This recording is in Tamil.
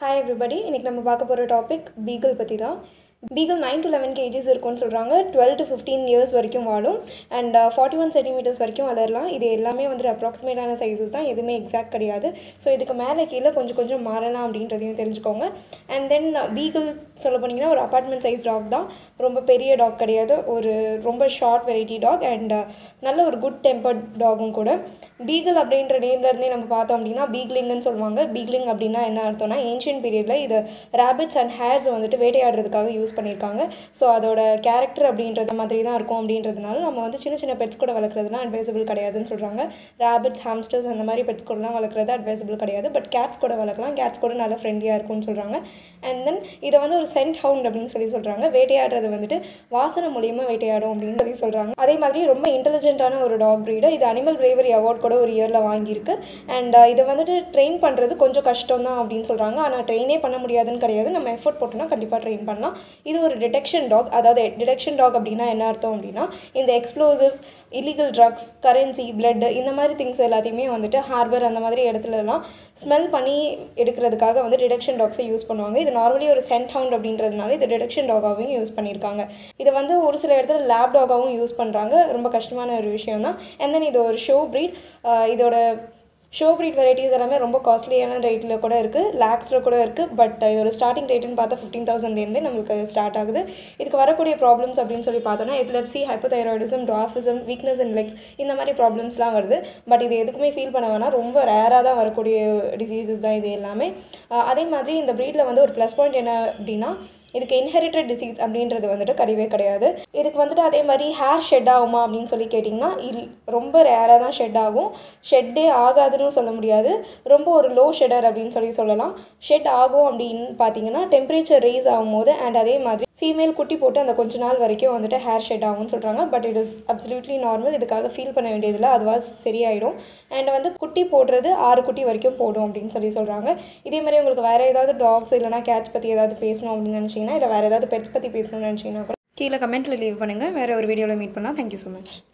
ஹாய் எவ்ரிபடி இன்றைக்கி நம்ம பார்க்க போகிற டாபிக் பீகிள் பற்றி தான் beagle nine to eleven KGs இருக்கும்னு சொல்கிறாங்க டுவெல் டு ஃபிஃப்டீன் இயர்ஸ் வரைக்கும் வாழும் அண்ட் ஃபார்ட்டி ஒன் சென்டிமீட்டர்ஸ் வரைக்கும் வளரலாம் இது எல்லாமே வந்துட்டு அப்ராக்சிமேட்டான சைஸஸ் தான் எதுவுமே எக்ஸாக்ட் கிடையாது ஸோ இதுக்கு மேலே கீழே கொஞ்சம் கொஞ்சம் மாறலாம் அப்படின்றதையும் தெரிஞ்சுக்கோங்க அண்ட் தென் பீகிள் சொல்ல போனீங்கன்னா ஒரு அப்பார்ட்மெண்ட் சைஸ் டாக் தான் ரொம்ப பெரிய டாக் கிடையாது ஒரு ரொம்ப ஷார்ட் வெரைட்டி டாக் அண்ட் நல்ல ஒரு குட் டெம்பர்ட் டாகும் கூட பீகிள் அப்படின்ற நேம்லேருந்தே நம்ம பார்த்தோம் அப்படின்னா பீக்லிங்னு சொல்லுவாங்க பீக்லிங் அப்படின்னா என்ன அர்த்தம்னா ஏன்ஷியன் பீரியடில் இது ரேபிட்ஸ் அண்ட் ஹேர்ஸ் வந்துட்டு வேட்டையாடுறதுக்காக யூஸ் பண்ணியிருக்காங்க ஸோ அதோட கேரக்டர் அப்படின்றது மாதிரி தான் இருக்கும் அப்படின்றதுனால நம்ம வந்து சின்ன சின்ன பெட்ஸ் கூட வளர்க்குறதுலாம் அட்வைசபிள் கிடையாதுன்னு சொல்கிறாங்க ரேபிட்ஸ் ஹாம்ஸ்டர்ஸ் அந்த மாதிரி பெட்ஸ் கூடலாம் வளர்க்குறது அட்வைசபிள் கிடையாது பட் கேட்ஸ் கூட வளர்க்கலாம் கேட்ஸ் கூட நல்ல ஃப்ரெண்ட்லியாக இருக்கும்னு சொல்கிறாங்க அண்ட் தென் இதை வந்து ஒரு சென்ட் ஹவுண்ட் அப்படின்னு சொல்லி சொல்கிறாங்க வேட்டையாடுறது வந்துட்டு வாசனை மூலியமாக வேட்டையாடும் அப்படின்னு சொல்லி சொல்கிறாங்க அதே மாதிரி ரொம்ப இன்டெலிஜென்ட்டான ஒரு டாக் ப்ரீடு இது அனிமல் பிரேவரி அவார்ட் கூட ஒரு இயரில் வாங்கியிருக்கு அண்ட் இதை வந்துட்டு ட்ரெயின் பண்ணுறது கொஞ்சம் கஷ்டம் தான் அப்படின்னு சொல்கிறாங்க ஆனால் ட்ரெயினே பண்ண முடியாதுன்னு கிடையாது நம்ம எஃபோர்ட் போட்டோம்னா கண்டிப்பாக ட்ரெயின் பண்ணலாம் இது ஒரு டிடெக்ஷன் டாக் அதாவது டிடெக்ஷன் டாக் அப்படின்னா என்ன அர்த்தம் அப்படின்னா இந்த explosives illegal drugs currency blood இந்த மாதிரி திங்ஸ் எல்லாத்தையுமே வந்துட்டு ஹார்பர் அந்த மாதிரி இடத்துலலாம் ஸ்மெல் பண்ணி எடுக்கிறதுக்காக வந்து டிடெக்ஷன் டாக்ஸை யூஸ் பண்ணுவாங்க இது நார்மலி ஒரு சென்ட் ஹவுண்ட் அப்படின்றதுனால இது டிடெக்ஷன் டாகாகவும் யூஸ் பண்ணியிருக்காங்க இதை வந்து ஒரு சில இடத்துல லேப் டாகாகவும் யூஸ் பண்ணுறாங்க ரொம்ப கஷ்டமான ஒரு விஷயம் தான் அண்ட் தென் இது ஒரு ஷோ ப்ரீட் இதோட ஷோ ப்ரீட் வெரைட்டிஸ் எல்லாமே ரொம்ப காஸ்ட்லியான ரேட்டில் கூட இருக்குது லேக்ஸில் கூட இருக்குது பட் இதோட ஸ்டார்டிங் ரேட்டுன்னு பார்த்தா ஃபிஃப்டீன் தௌசண்ட்லேருந்தே நம்மளுக்கு ஸ்டார்ட் ஆகுது இதுக்கு வரக்கூடிய ப்ராப்ளம்ஸ் அப்படின்னு சொல்லி பார்த்தோன்னா epilepsy hypothyroidism dwarfism weakness in legs இந்த மாதிரி ப்ராப்ளம்ஸ்லாம் வருது பட் இது எதுக்குமே ஃபீல் பண்ண வேணாம் ரொம்ப ரேராக தான் வரக்கூடிய டிசீசஸ் தான் இது எல்லாமே அதே மாதிரி இந்த ப்ரீடில் வந்து ஒரு ப்ளஸ் பாயிண்ட் என்ன அப்படின்னா இதுக்கு இன்ஹெரிட்டட் டிசீஸ் அப்படின்றது வந்துட்டு கிடையவே கிடையாது இதுக்கு வந்துட்டு அதே மாதிரி ஹேர் ஷெட் ஆகுமா அப்படின்னு சொல்லி கேட்டிங்கன்னா இல் ரொம்ப ரேராக தான் ஷெட் ஆகும் ஷெட்டே ஆகாதுன்னு சொல்ல முடியாது ரொம்ப ஒரு லோ ஷெடர் அப்படின்னு சொல்லி சொல்லலாம் ஷெட் ஆகும் அப்படின்னு பார்த்தீங்கன்னா டெம்பரேச்சர் ரேஸ் ஆகும்போது அண்ட் அதே மாதிரி ஃபீமேல் குட்டி போட்டு அந்த கொஞ்ச நாள் வரைக்கும் வந்துட்டு ஹேர் ஷெட் ஆகும்னு சொல்கிறாங்க but it is absolutely normal இதுக்காக ஃபீல் பண்ண வேண்டியதில்லை அதுவாக சரியாயிடும் அண்ட் வந்து குட்டி போடுறது ஆறு குட்டி வரைக்கும் போடும் அப்படின்னு சொல்லி சொல்கிறாங்க இதே மாதிரி உங்களுக்கு வேறு ஏதாவது டாக்ஸ் இல்லைனா கேட்ஸ் பற்றி ஏதாவது பேசணும் அப்படின்னு நினச்சிங்கன்னா இல்லை வேறு ஏதாவது பெட்ஸ் பற்றி பேசணும்னு நினச்சிங்கன்னா கூட கீழே கமெண்ட்டில் லீவ் பண்ணுங்கள் வேறு ஒரு வீடியோவில் மீட் பண்ணலாம் தேங்க்யூ ஸோ மச்